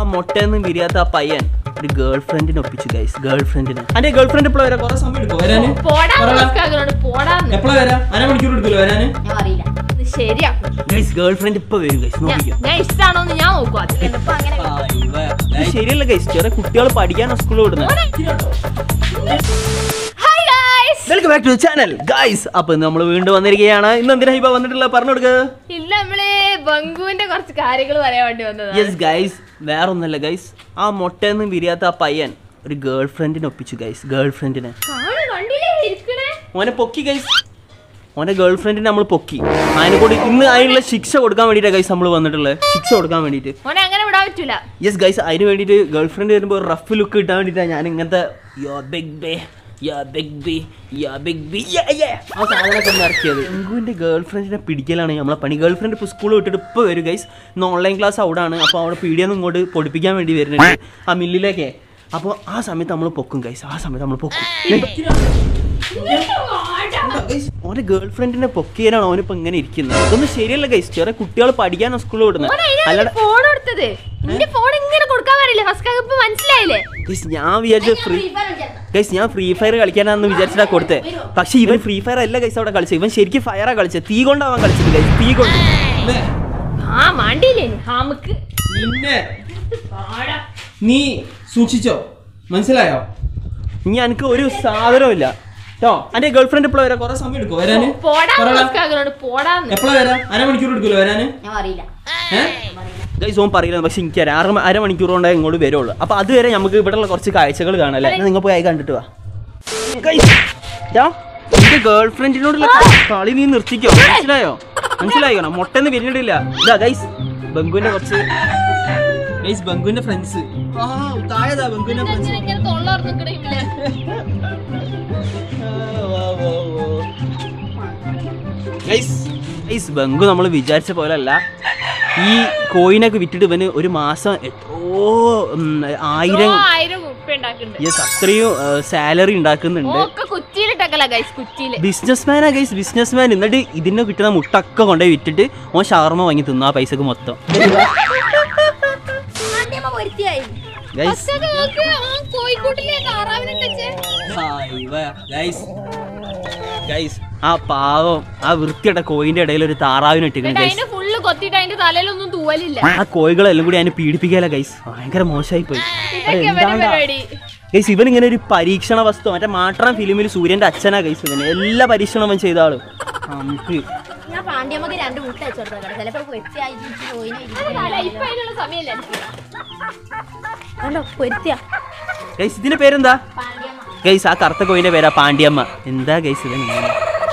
ആ മൊട്ടയൊന്നും വിരിയാത്ത ആ പയ്യൻ ഒരു ഗേൾ ഫ്രണ്ടിനെ ഒപ്പിച്ചു ഗൈസ് ഗേൾ ഫ്രണ്ടിനെ അന്റെ ഗേൾ ഫ്രണ്ട് ഇപ്പോൾ വരാം കുറെ സമയം എടുക്കും വരാന് പോടാന്ന് മസ്കാക്കനോട് പോടാന്ന് എപ്പോഴാ വരാം അരമണിക്കൂർ എടുക്കുമല്ലോ വരാന് ഞാൻ അറിയില്ല ഇത് ശരിയാക്കും ഗൈസ് ഗേൾ ഫ്രണ്ട് ഇപ്പൊ വരും ഗൈസ് ഞാൻ നോക്കിക്കോ ഞാൻ ഇഷ്ടാണോ എന്ന് ഞാൻ നോക്കും അത് ചിലപ്പോ അങ്ങനെ ഇത് ശരിയല്ല ഗൈസ് ചെറിയ കുട്ടികൾ പഠിക്കാനോ സ്കൂളിൽ വിടുന്നത് hi guys welcome back to channel guys അപ്പൊ നമ്മൾ വീണ്ടും വന്നിരിക്കുകയാണ് ഇന്ന് എന്തിനാ ഇപ്പൊ വന്നിട്ടുള്ള പറഞ്ഞു കൊടുക്കുക ഇല്ല നമ്മള് ബംഗുവിന്റെ കുറച്ച് കാര്യങ്ങൾ പറയാൻ വേണ്ടി വന്നതാണ് യെസ് ഗൈസ് വേറെ ഒന്നല്ല ഗൈസ് ആ മൊട്ടയൊന്നും വിരിയാത്ത ആ പയ്യൻ ഒരു ഗേൾ ഫ്രണ്ടിനെ ഒപ്പിച്ചു ഗൈസ് ഗേൾ ഫ്രണ്ടിനെ കാണു കണ്ടില്ലേ ഇരിക്കണേ ഓനെ പൊക്കി ഗൈസ് ഓനെ ഗേൾ ഫ്രണ്ടിനെ നമ്മൾ പൊക്കി അതിനെ കൂടി ഇന്ന് അതിനുള്ള ശിക്ഷ കൊടുക്കാൻ വേണ്ടിയിട്ടാണ് ഗൈസ് നമ്മൾ വന്നിട്ടുള്ളത് ശിക്ഷ കൊടുക്കാൻ വേണ്ടിയിട്ട് മോനെ അങ്ങനെ വിടാൻ പറ്റൂല യെസ് ഗൈസ് അതിന് വേണ്ടിയിട്ട് ഗേൾ ഫ്രണ്ട് വരുമ്പോൾ ഒരു റഫ് ലുക്ക് കിട്ടാൻ വേണ്ടിയിട്ടാണ് ഞാൻ ഇങ്ങനത്തെ യോ ബിഗ് ബേ യാ ബിഗ് ബി യാ ബിഗ് ബി ആ സാധനമൊക്കെ ഒന്ന് ഇറക്കിയത് എങ്കുവിൻ്റെ ഗേൾ ഫ്രണ്ടിനെ പിടിക്കലാണ് നമ്മളെ പണി ഗേൾ ഫ്രണ്ട് ഇപ്പോൾ സ്കൂൾ വിട്ടിട്ട് ഇപ്പോൾ വരും ഗൈസ് ഇന്ന് ഓൺലൈൻ ക്ലാസ് അവിടെ ആണ് അപ്പോൾ അവിടെ പീഡിയൊന്നും ഇങ്ങോട്ട് പൊടിപ്പിക്കാൻ വേണ്ടി വരുന്നുണ്ട് ആ മില്ലിലേക്ക് അപ്പോൾ ആ സമയത്ത് നമ്മൾ പൊക്കും ഗൈസ് ആ സമയത്ത് നമ്മൾ പൊക്കും ഓന്റെ ഗേൾ ഫ്രണ്ടിനെ പൊക്കിയാലാണ് ഓനിപ്പോ ഇങ്ങനെ ഇരിക്കുന്നത് ഇതൊന്നും ശരിയല്ല ഗൈസ് ചെറിയ കുട്ടികൾ പഠിക്കാനോ സ്കൂളിൽ വിടുന്നത് അല്ലാതെ ഫോൺ കൊടുത്തത് എന്റെ ഫോൺ ഇങ്ങനെ കൊടുക്കാൻ പാടില്ല ഫസ്റ്റ് ഇപ്പൊ മനസ്സിലായില്ലേ ഗൈസ് ഞാൻ വിചാരിച്ച ഫ്രീ ഗൈസ് ഞാൻ ഫ്രീ ഫയർ കളിക്കാനാന്ന് വിചാരിച്ചിട്ടാ കൊടുത്തേ പക്ഷെ ഇവൻ ഫ്രീ ഫയർ അല്ല ഗൈസ് അവിടെ കളിച്ചത് ഇവൻ ശരിക്കും ഫയറാ കളിച്ചത് തീ കൊണ്ടാവാൻ കളിച്ചത് ഗൈസ് തീ കൊണ്ട് ആ മാണ്ടിയില്ലേ ഹാമുക്ക് നിന്നെ നീ സൂക്ഷിച്ചോ മനസ്സിലായോ ഇനി എനിക്ക് ഒരു സാധനമില്ല കേട്ടോ എന്റെ ഗേൾ ഫ്രണ്ട് എപ്പോഴാ വരാം കുറെ സമയം എടുക്കും വരാന് പോടാന്ന് മസ്കാക്കനോട് പോടാന്ന് എപ്പോഴാ വരാം അരമണിക്കൂർ എടുക്കുമല്ലോ വരാന് ഞാൻ അറിയില്ല ഗൈസ് ഓൻ പറയില്ല പക്ഷെ എനിക്ക് അറിയാം അര അരമണിക്കൂർ കൊണ്ടേ ഇങ്ങോട്ട് വരുള്ളൂ അപ്പൊ അതുവരെ നമുക്ക് ഇവിടെയുള്ള കുറച്ച് കാഴ്ചകൾ കാണാല്ലേ നിങ്ങൾ പോയി ആയി കണ്ടിട്ട് വാ ഗൈസ് എന്റെ ഗേൾ ഫ്രണ്ടിനോടുള്ള കളി നീ നിർത്തിക്കോ മനസ്സിലായോ മനസ്സിലായോ മൊട്ടെന്ന് വരുന്നിട്ടില്ല ഇതാ ഗൈസ് ബംഗുവിന്റെ കുറച്ച് ഗൈസ് ബംഗുവിന്റെ ഫ്രണ്ട്സ് താഴെതാ ബംഗുവിന്റെ ഫ്രണ്ട്സ് ഇങ്ങനെ തൊള്ളർന്നിക്കണേ ഗൈസ് ബംഗു നമ്മൾ വിചാരിച്ച പോലല്ല ഈ കോയിനൊക്കെ വിറ്റിട്ട് ഇവന് ഒരു മാസം എത്രയോ ഉം, ആയിരം ആയിരം ഉപ്പ ഉണ്ടാക്കുന്നുണ്ട് യെസ് അത്രയും സാലറി ഉണ്ടാക്കുന്നുണ്ട് ഒക്കെ കുറ്റിയിലിട്ടക്കല ഗൈസ് കുറ്റിയില് ബിസിനസ് മാനാ ഗൈസ് ബിസിനസ് മാൻ എന്നിട്ട് ഇതിന് കിട്ടുന്ന മുട്ടൊക്കെ കൊണ്ടുപോയി വിറ്റിട്ട് ഓൻ ഷവർമ വാങ്ങി തിന്നു ആ പൈസക്ക് മൊത്തം ഗൈസ് കോഴിക്കോട്ടിലെ താറാവിനെ ഗൈസ് ഗൈസ് ആ പാവം ആ വൃത്തിയുടെ കോയിന്റെ ഇടയിൽ ഒരു താറാവിന് ഇട്ടിരിക്കുന്നു ഗൈസ് അതിന്റെ ഫുള്ള് കൊത്തിയിട്ട് അതിന്റെ തലയിലൊന്നും തൂവലില്ല ആ കോഴികളെല്ലാം കൂടി അതിനെ പീഡിപ്പിക്കാല ഗൈസ് ഭയങ്കര മോശമായി പോയി ഇതൊക്കെ ഇവരുടെ പരിപാടി ഗൈസ് ഇവൻ ഇങ്ങനെ ഒരു പരീക്ഷണ വസ്തു മറ്റേ മാട്രാൻ ഫിലിമിൽ സൂര്യന്റെ അച്ഛനാ ഗൈസ് ഇവന് എല്ലാ പരീക്ഷണവും അവൻ ചെയ്ത ആള് നമുക്ക് ഞാൻ പാണ്ഡ്യമ്മക്ക് രണ്ട് മുട്ട വെച്ചോട്ടോ ചിലപ്പോ പൊരിച്ചായി ഇപ്പൊ അതിനുള്ള സമയമല്ല കണ്ടോ പൊരിത്തിയ ഗൈസ് ഇതിന്റെ പേരെന്താ ഗൈസ് ആ കറുത്ത കോയിന്റെ പേരാ പാണ്ഡ്യമ്മ എന്താ ഗൈസ് ഇവൻ ഇങ്ങനെ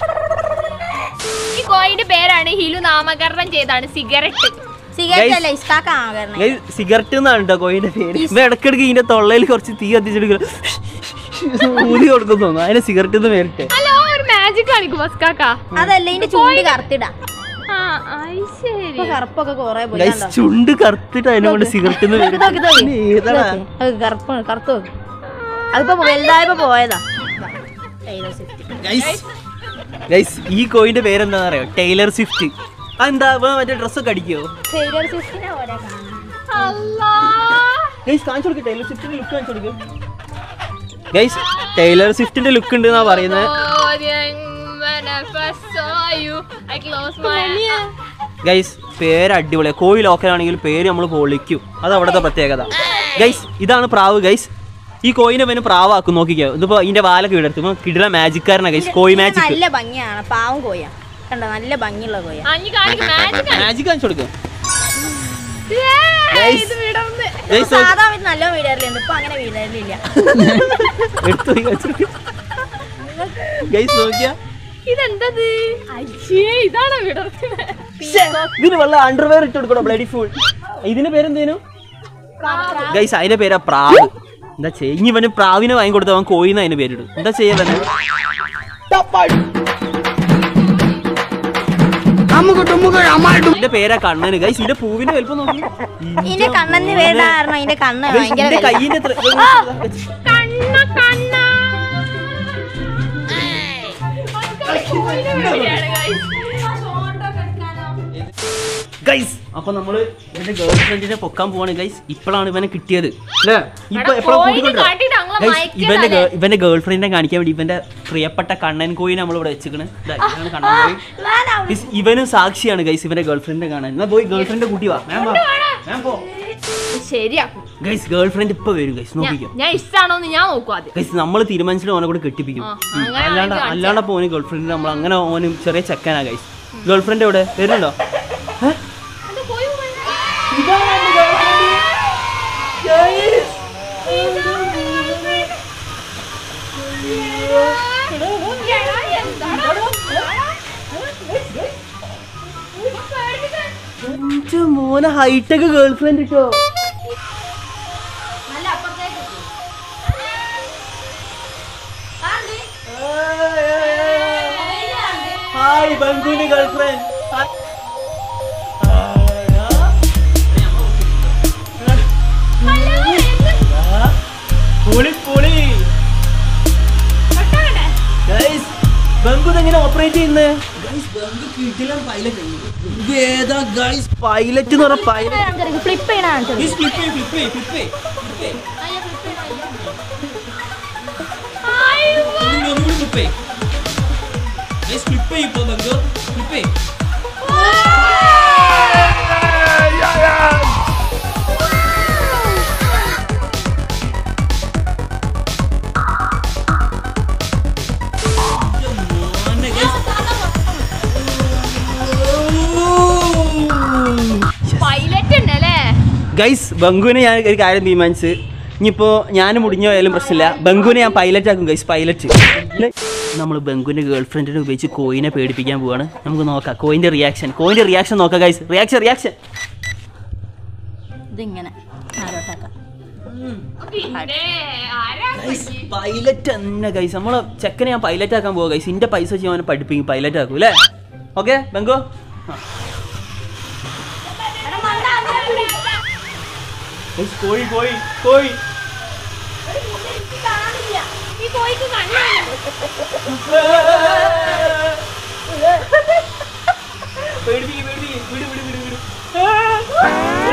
ഈ കോയിന്റെ പേരാണ് ഹിലു നാമകരണം ചെയ്താണ് സിഗരറ്റ് സിഗരറ്റ് അല്ല ഇസ്കാക്ക ആകരണേ ഗൈസ് സിഗരറ്റ് എന്നാണ് കേട്ടോ കോയിന്റെ പേര് ഇവ ഇടക്കിടക്ക് ഇതിന്റെ തൊള്ളയിൽ കുറച്ച് തീ കത്തിച്ചെടുക്കുക ഊതി കൊടുക്കുന്നു തോന്നുന്നു അതിന് സിഗരറ്റ് എന്ന് പേരിട്ടെ ഹലോ ഒരു മാജിക് കാണിക്കും ബസ്കാക്ക അതല്ല ഇതിന്റെ ചൂണ്ട് കറുത്തിടാ ആ ഐ ശരി ഇപ്പൊ കറുപ്പൊക്കെ കൊറേ പോയി ഗൈസ് ചുണ്ട് കറുത്തിട്ട് അതിനെ കൊണ്ട് സിഗരറ്റ് എന്ന് പേര് നോക്ക് നോക്ക്. ഇനി ഏതാടാ അത് കറുപ്പ് കറുത്ത് നോക്ക് അതിപ്പോ വലുതായപ്പോ പോയതാ ഗൈസ് ഗൈസ് ഈ കോയിന്റെ പേരെന്താണെന്ന് അറിയോ ടൈലർ സ്വിഫ്റ്റ് എന്താ ഇവൻ മറ്റേ ഡ്രസ്സൊക്കെ അടിക്കോ ടൈലർ സ്വിഫ്റ്റിനെ പോലെ അല്ലാ ഗൈസ് കാണിച്ചു കൊടുക്ക് ടൈലർ സ്വിഫ്റ്റിന്റെ ലുക്ക് കാണിച്ചു കൊടുക്ക് ഗൈസ് ടൈലർ സ്വിഫ്റ്റിന്റെ ലുക്ക് ഉണ്ട് എന്നാ പറയുന്നത് when I first saw you, I closed my guys പേര് അടിപൊളിയാണ് കോഴി ലോക്കലാണെങ്കിൽ പേര് നമ്മൾ പൊളിക്കും അത് അവിടുത്തെ പ്രത്യേകത ഗൈസ് ഇതാണ് പ്രാവ് ഗൈസ് ഈ കോയിനെ പിന്നെ പ്രാവാക്കും നോക്കിക്കോ ഇതിപ്പോ ഇതിന്റെ വാലൊക്കെ വിടർത്തുമ്പോ കിടില മാജിക്കാരനാ ഗൈസ് കോയി മാജിക് നല്ല ഭംഗിയാണ് പാവം കോയ കണ്ടോ നല്ല ഭംഗിയുള്ള കോയ അഞ്ഞു കാണിക്കും മാജിക് മാജിക് കാണിച്ചു കൊടുക്കും Guys. ഇത് വിടന്ന് ഗൈസ് സാധാ ഇത് നല്ല വീടറിലുണ്ട് ഇപ്പൊ അങ്ങനെ വീടറിലില്ല എടുത്തു ഗൈസ് നോക്കിയാ ഇതെന്തത് അയ്യേ ഇതാണോ വിടർത്തുന്നത് ഇതിന് വല്ല അണ്ടർവെയർ ഇട്ട് കൊടുക്കണോ ബ്ലഡി ഫുൾ ഇതിന്റെ പേരെന്തേനു ഗൈസ് അതിന്റെ പേരാ പ്രാവ് എന്താ ചെയ്യ ഇനി ഇവന് പ്രാവിനെ വാങ്ങി കൊടുത്ത അവൻ കോയിന്ന് അതിന് പേരിടും എന്താ ചെയ്യാ തന്നെ ഇതിന്റെ പേരാ കണ്ണന് ഗൈസ് ഇതിന്റെ പൂവിന്റെ വലുപ്പം നോക്കി ഇതിന്റെ കണ്ണെന്ന് പേരിടാൻ കാരണം ഇതിന്റെ കണ്ണ് Guys, ഭയങ്കര ഇതിന്റെ വലുതാ. കയ്യിന്റെ എത്ര- കണ്ണ കണ്ണ ഗൈസ് അപ്പൊ നമ്മള് ഇവന്റെ ഗേൾ ഫ്രണ്ടിനെ പൊക്കാൻ പോവാണ് ഗൈസ് ഇപ്പോഴാണ് ഇവനെ കിട്ടിയത് അല്ലേ ഇപ്പൊ എടാ, എപ്പോഴും കോയിനെ കൂട്ടിക്കൊണ്ടോ കാട്ടിയിട്ട് അങ്ങളെ Guys, മയക്കിയതാ ഇവന്റെ അല്ലേ? girl- ഇവന്റെ ഗേൾ ഫ്രണ്ടിനെ കാണിക്കാൻ വേണ്ടി ഇവന്റെ പ്രിയപ്പെട്ട കണ്ണൻ കോയിനെ നമ്മൾ ഇവിടെ വെച്ചിക്കണ് ദാ, ഇതാണ് കണ്ണൻ കോയി Guys, ഇവനും സാക്ഷിയാണ് ഗൈസ് ഇവന്റെ ഗേൾ ഫ്രണ്ടിനെ കാണാൻ എന്നാ പോയി ഗേൾ ഫ്രണ്ടിന്റെ കൂട്ടി വാ ഞാൻ വാ ഞാൻ പോ ശരിയാക്കും ഗൈസ് ഗേൾ ഫ്രണ്ട് ഇപ്പൊ വരും ഗൈസ് ഞാൻ- നോക്കിക്കോ ഞാൻ ഇഷ്ടാണോന്ന് ഞാൻ നോക്കും ആദ്യം ഗൈസ് നമ്മൾ തീരുമാനിച്ചിട്ട് ഓനെ കൂടെ കെട്ടിപ്പിക്കും ആ, ഉം. അങ്ങനെ അല്ലാണ്ട് ആണെങ്കിൽ അല്ലാണ്ട് പോന് ഗേൾ ഫ്രണ്ട് നമ്മൾ അങ്ങനെ ഓന് ചെറിയ ചെക്കനാ ഗൈസ് ഗേൾ ഫ്രണ്ട് എവിടെ വരുന്നുണ്ടോ ഏ? അത് പോയി പോയി. ഇതാണ് എന്റെ girlfriend. Guys. എടാ, എന്താടാ? ഇപ്പൊ പേടിപ്പിക്കാൻ. എന്റെ മോനെ ഹൈടെക് ഗേൾ ഫ്രണ്ട് കിട്ടോ നല്ല അപ്പുറത്തേക്ക് ഹായ് ബംഗുവിന്റെ ഗേൾ ഫ്രണ്ട് ഹലോ, എന്ത് പൊളി പൊളി തൊട്ടാകട്ടെ? ഗൈസ് ബംഗു എങ്ങനെ ഓപ്പറേറ്റ് ചെയ്യുന്നത് ഗൈസ് ബംഗു കിട്ടില്ല പൈലറ്റ് ഏതാ ഗൈസ് പൈലറ്റ് എന്ന് പറഞ്ഞ പൈലറ്റ് ഫ്ലിപ്പ് ചെയ്യണ ഈ ഫ്ലിപ്പ് ചെയ്യ് ഫ്ലിപ്പ് ചെയ്യ് ഫ്ലിപ്പ് ചെയ്യ് ഫ്ലിപ്പ് ചെയ്യ് അയ്യോ. ഒന്നുകൂടി ഫ്ലിപ്പ് ചെയ്യ് ഗൈസ് ഫ്ലിപ്പ് ചെയ്യ് ഇപ്പൊ ബംഗു ഫ്ലിപ്പ് ചെയ്യ് മോനെ ഗൈസ് പൈലറ്റ് ഉണ്ടല്ലേ ഗൈസ് ബംഗുവിനെ ഞാൻ ഒരു കാര്യം തീരുമാനിച്ച് ഇനിയിപ്പോ ഞാൻ മുടിഞ്ഞു പോയാലും പ്രശ്നമില്ല ബംഗുവിനെ ഞാൻ പൈലറ്റ് ആക്കും ഗൈസ് പൈലറ്റ് നമ്മൾ ബംഗുവിന്റെ ഗേൾ ഫ്രണ്ടിനെ ഉപയോഗിച്ച് കോയിനെ പേടിപ്പിക്കാൻ പോവാണ് നമുക്ക് നോക്കാം കോയിന്റെ റിയാക്ഷൻ കോയിന്റെ റിയാക്ഷൻ നോക്കാം ഗൈസ് റിയാക്ഷൻ റിയാക്ഷൻ ഇതിങ്ങനെ ആരോട്ടാക്കാം പിന്നെ ആരാ പറ്റി? പൈലറ്റ് തന്നെ ഗൈസ് നമ്മളെ ചെക്കനെ ഞാൻ പൈലറ്റ് ആക്കാൻ പോവാ ഗൈസ് ഇന്റെ പൈസ വെച്ച് അവനെ പഠിപ്പിക്കും പൈലറ്റ് ആക്കും അല്ലേ ഓക്കെ ബംഗു ആ. ഗൈസ്, കോഴി കോഴി കോഴി ഈ കോഴിക്ക് കണ്ണാണ് പേടിപ്പിക്ക് പേടിപ്പിക്ക് വിട് വിട് വിട് വിട്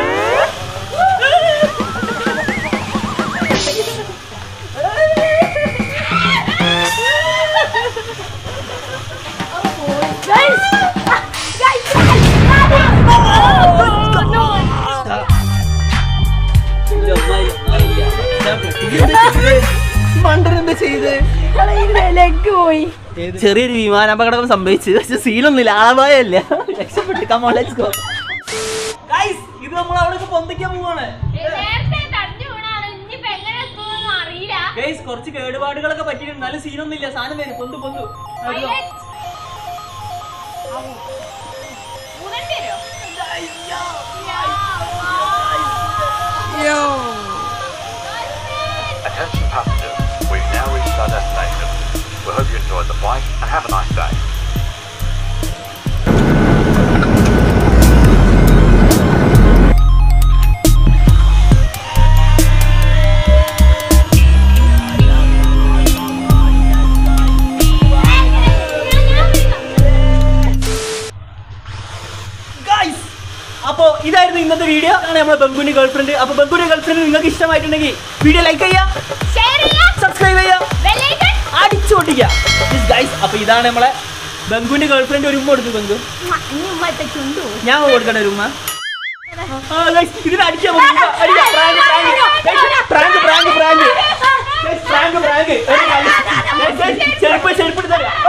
മണ്ടനെന്താ ചെയ്ത് ലെഗ് പോയി ചെറിയൊരു വിമാനാപകടം സംഭവിച്ചു പക്ഷെ സീനൊന്നുമില്ല ആളപായല്ല രക്ഷപ്പെട്ട് കമോൺ ലെറ്റ്സ് ഗോ ഗൈസ് ഇത് നമ്മൾ അവിടെ പൊന്തിക്കാൻ പോവാണ് നേരത്തെ തടഞ്ഞു വീണാണ് ഇനിയിപ്പോ എങ്ങനെ എത്തുമെന്നൊന്നും അറിയില്ല ഗൈസ് കുറച്ച് കേടുപാടുകളൊക്കെ പറ്റിയിട്ടുണ്ട് നല്ല സീനൊന്നുമില്ല സാധനം വരും പൊന്തു പൊന്തു പൈലറ്റ് ഊതണ്ടി വരുമോ Attention passengers, we've now reached our destination. We hope you enjoyed the flight and have a nice day. Guys അപ്പോ ഇതായിരുന്നു ഇന്നത്തെ വീഡിയോ ആണ് നമ്മളെ ബംഗുവിന്റെ ഗേൾഫ്രണ്ട് അപ്പൊ ബംഗുവിന്റെ ഗേൾഫ്രണ്ട് നിങ്ങൾക്ക് ഇഷ്ടമായിട്ടുണ്ടെങ്കിൽ വീഡിയോ ലൈക്ക് ചെയ്യാം ഷെയർ ചെയ്യാം സബ്സ്ക്രൈബ് ചെയ്യാം ബെല്ലൈക്കൺ അടിച്ചു പൊട്ടിക്കാം ഗൈസ് അപ്പൊ ഇതാണ് നമ്മളെ ബംഗുവിന്റെ ഗേൾഫ്രണ്ട് ഒരു ഉമ്മ കൊടുത്തു ബംഗു ഇനി ഉമ്മത്തെ ചുണ്ടു ഞാൻ കൊടുക്കട്ടെ ഒരു ഉമ്മ ആ, guys, ഇതിന് അടിക്കാം നമുക്ക്. അടിക്കാം. Prank, prank. Guys, prank, prank, prank. Guys, prank, prank. ഒരു കളി. Guys, guys, ചെരുപ്പ് ചെരുപ്പ് എടുത്ത് തരാം.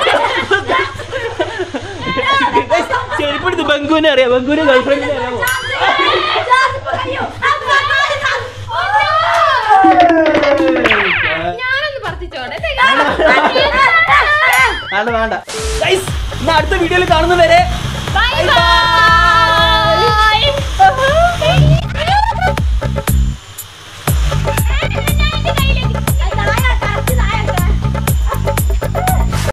Guys, ചെരുപ്പ് എടുത്ത് ബംഗുവിനെ അറിയാം ബംഗുവിനെ ഗേൾഫ്രണ്ടിനെ അറിയാമോ ഞാനൊന്ന് പറത്തിച്ചോട്ടെ വേണ്ട വേണ്ട ഗൈസ് അടുത്ത വീഡിയോയിൽ കാണുന്നവരെ